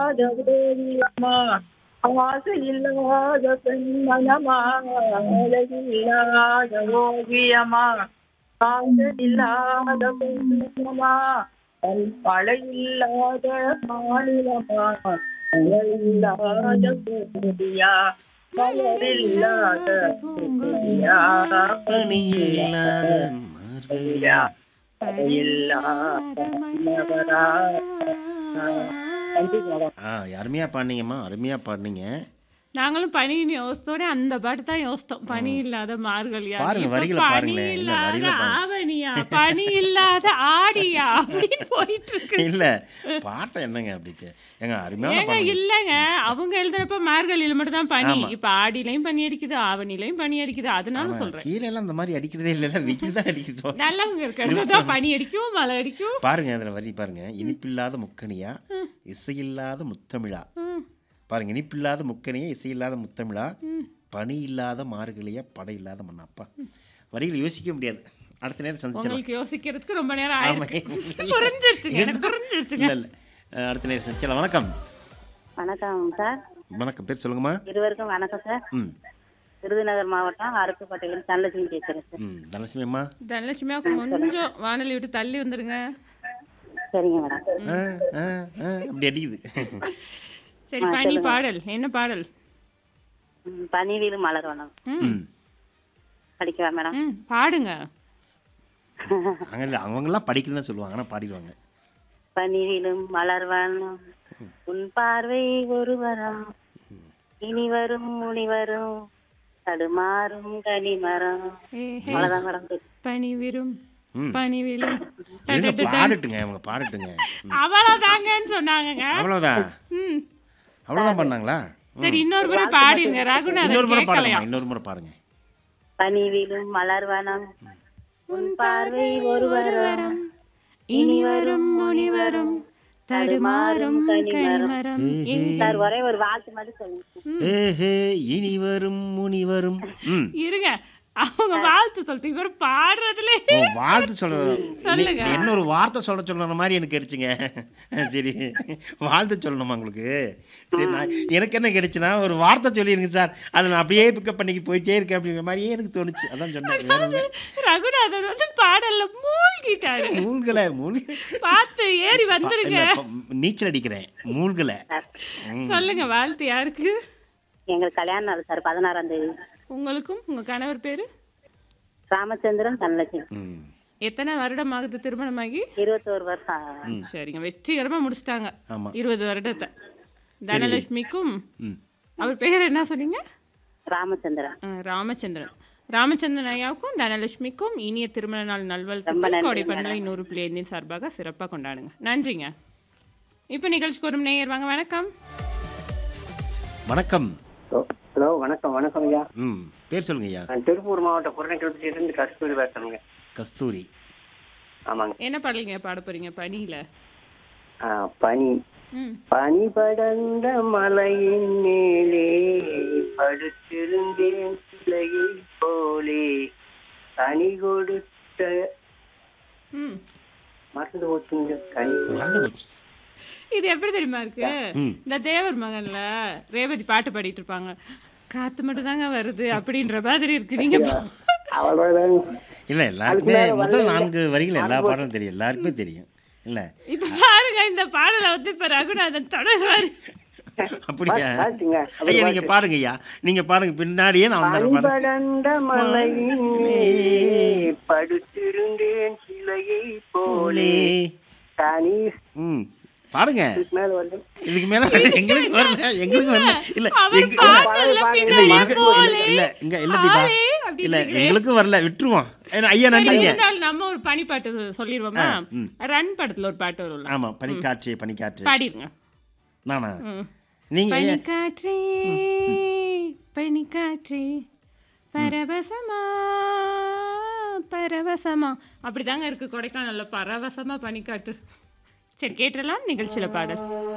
இல்லாத ஓவியமா ஆசை இல்லாத பெண்மனமா அழகில்லாத ஓவியமா ஆசை இல்லாத பெண்மனமா மழை இல்லாத மாநிலமா மழையில்லாத பூமியா மலரில்லாத பூமியா பனி இல்லாத மார்கழியா மழையில்லாத மன்னவரா. நன்றி மேடம் ஆ அருமையாக பாடினீங்கம்மா அருமையாக பாடினீங்க நாங்களும் பனின்னு யோசித்தோட அந்த பாட்டு தான் யோசித்தோம் பனி இல்லாத மார்கழியா பாருங்க, இப்ப வரிகளை பனி பாருங்களேன். இல்ல, இல்லாத வரிகளை பாருங்க. ஆவணியா பனி இல்லாத ஆடியா அப்படின்னு போயிட்டு இருக்கு இல்லை பாட்டை என்னங்க அப்படிக்கு ஏங்க அருமையான ஏங்க பாடுங்க இல்லைங்க அவங்க எழுதுறப்ப மார்கழியில மட்டும் தான் பனி ஆமா. இப்ப ஆடிலையும் பனி அடிக்குது ஆவணிலையும் பனி அடிக்குது அதனால சொல்றேன் கீழே எல்லாம் இந்த மாதிரி அடிக்கிறதே இல்லை வெயில் தான் அடிக்குதோ நல்லவங்க இருக்கிறது தான் பனி அடிக்கும் மழை அடிக்கும் பாருங்க அதில் வரி பாருங்க இனிப்பில்லாத முக்கணியா இசையில்லாத முத்தமிழா ம், பாருங்க இனிப்பில்லாத முக்கணியா இசையில்லாத முத்தமிழா பனி இல்லாத மார்கழியா படை இல்லாத மண்ணாப்பா வரிகளை யோசிக்க முடியாது அடுத்த நேரம் சந்திச்சிடலாம் உங்களுக்கு யோசிக்கிறதுக்கு ரொம்ப நேரம் ஆமா. ஆயிருக்கு புரிஞ்சிருச்சுங்க எனக்கு புரிஞ்சிருச்சுங்க இல்லை இல்லை அடுத்த நேரம் சந்திச்சிடலாம் வணக்கம் வணக்கம் சார் வணக்கம் பேர் சொல்லுங்கம்மா இருவருக்கும் வணக்கம் சார் ம் விருதுநகர் மாவட்டம் அருப்புக்கோட்டையில் தனலட்சுமி பேசுகிறேன் சார் ம் தனலட்சுமி அம்மா தனலட்சுமியா கொஞ்சம் வானொலி விட்டு தள்ளி வந்துருங்க சரிங்க மேடம் ஆ, ஆ, ஆ, அப்படி அடிக்குது சரி பனி பாடல் என்ன பாடல் ம், பனிவீடு மலர் வனம் ம் ம் படிக்கவா மேடம் ம் பாடுங்க அங்கே இல்லை அவங்கெல்லாம் படிக்கணும்னு சொல்லுவாங்க ஆனால் பாடிடுவாங்க பனிவிலும் மலர் வனம் உன் பார்வை ஒரு வரம் இனி வரும் முனி வரும் தடுமாறும் கனிமரம் ஏ ஹே அவ்வளவுதான் மேடம் பனி விரும் ம். பனி விழும் இருங்க பாடட்டுங்க அவங்க பாடட்டுங்க ம். அவ்வளவுதாங்கன்னு சொன்னாங்கங்க அவ்வளோதான் ம் அவ்வளோதான் பண்ணாங்களா சரி இன்னொரு முறை பாடிருங்க ரகுநாதன் இன்னொரு முறை கேட்கலையா பாடுங்க இன்னொரு முறை பாருங்க பனிவிலும் மலர் வனம் உன் பார்வை ஒரு வரம் இனி வரும் முனி வரும் தடுமாறும் கனிமரம் சார் ஒரே ஒரு வாழ்த்து மட்டும் சொல்லுங்க ஏ ஹே இனி வரும் முனி வரும் ம் இருங்க அவங்க வாழ்த்து சொல்லிட்டு இவர் பாடுறதுல ஓ வாழ்த்து சொல்ற சொல்லுங்க. நீ- என்ன ஒரு வார்த்தை சொல்ல சொல்ற மாதிரி எனக்கு கிடைச்சுங்க சரி வாழ்த்து சொல்லணுமா உங்களுக்கு சரி நான் எனக்கு என்ன கிடைச்சுன்னா ஒரு வார்த்தை சொல்லிருங்க சார் அதை நான் அப்படியே பிக்கப் பண்ணிக்கிட்டு போயிட்டே இருக்கேன் அப்படிங்கிற மாதிரியே எனக்கு தோணுச்சு அதான் சொன்னேன் வேற ஒண்ணும் இல்ல. ரகுநாதன் வந்து பாடல்ல மூழ்கிட்டாரு மூழ்கலை மூழ்கி பார்த்து ஏறி வந்துருங்க இல்ல, இப்ப நீச்சல் அடிக்கிறேன் மூழ்கலை சொல்லுங்க வாழ்த்து யாருக்கு எங்களுக்கு கல்யாண நாள் சார் பதினாறாம் தேதி உங்களுக்கும் உங்க கணவர் பேரு ராமச்சந்திரன் தனலட்சுமி ம் எத்தனை வருடம் ஆகுது திருமணமாகி இருபத்தோரு வருஷம் ஆகுது. சரிங்க வெற்றிகரமா முடிச்சிட்டாங்க ஆமா இருபது வருடத்தை தனலட்சுமிக்கும் ம் அவர் பேர் என்ன சொன்னீங்க ராமச்சந்திரன் ஆ, ராமச்சந்திரன் ராமச்சந்திரன் ஐயாவுக்கும் தனலட்சுமிக்கும் இனிய திருமண நாள் நல்வாழ்த்துக்கள் கோடை பண்பலை நூறு புள்ளி ஐந்தின் சார்பாக சிறப்பாக கொண்டாடுங்க நன்றிங்க இப்போ நிகழ்ச்சிக்கு ஒரு நேயர் வாங்க வணக்கம் வணக்கம் ஹலோ வணக்கம் வணக்கம் ஐயா ம் பேர் சொல்லுங்க ஐயா நான் திருப்பூர் மாவட்டம் புறநக்கிழப்பிலிருந்து கஸ்தூரி பேசுறேங்க கஸ்தூரி ஆமாங்க என்ன பாடலுங்க பாட போறீங்க பனியில ஆ, பனி ம் பனி படர்ந்த மலையின் மேலே படுத்திருந்தேன் சிலையை போலே கனி கொடுத்த ம் மறந்து போச்சுங்க கனி மறந்து போச்சு இது எப்படி தெரியுமா இருக்கு ம். இந்த தேவர் மகன்ல ரேவதி பாட்டு பாடிட்டு இருப்பாங்க காத்து மட்டும் தாங்க வருது அப்படின்ற மாதிரி இருக்கு நீங்க அவ்வளவுதான் இல்லை எல்லாருக்குமே முதல் நான்கு வரிகள் எல்லா பாடலும் தெரியும் எல்லாருக்குமே தெரியும் இல்லை இப்ப பாருங்க இந்த பாடலை வந்து இப்ப ரகுநாதன் தொடர்வாரு அப்படியா பாட்டுங்க ஐயா நீங்க பாருங்க ஐயா நீங்க பாருங்க பின்னாடியே நான் பனி வந்து பாருங்க படர்ந்த மலையின் மேலே படுத்திருந்தேன் சிலையை போலே கனி ம் பாருங்க மேல வந்து இதுக்கு மேல எங்களுக்கு வரல எங்களுக்கு வரல இல்ல அவர் எங்க பாடுறதுல இல்ல பின்னாடி எங்க போலே, இல்ல இங்க இல்ல தீபா ஆளே அப்படி இல்ல இருக்கு. எங்களுக்கும் வரல விட்டுருவோம் ஏன்னா, ஐயா சரி, நன்றிங்க இருந்தாலும் நம்ம ஒரு பனி பாட்டு சொ- சொல்லிடுவோமா ம். ரன் படத்துல ஒரு பாட்டு வரும்ல ஆமா பனிக்காற்று பனிக்காற்று பாடிருங்க நானா ம். நீங்க ஐயா, பனிக்காற்றே பனிக்காற்றே பரவசமா பரவசமா அப்படிதாங்க இருக்கு கொடைக்கானல்ல பரவசமா பனிக்காற்று சரி கேட்டுடலாம் நிகழ்ச்சியில பாடல்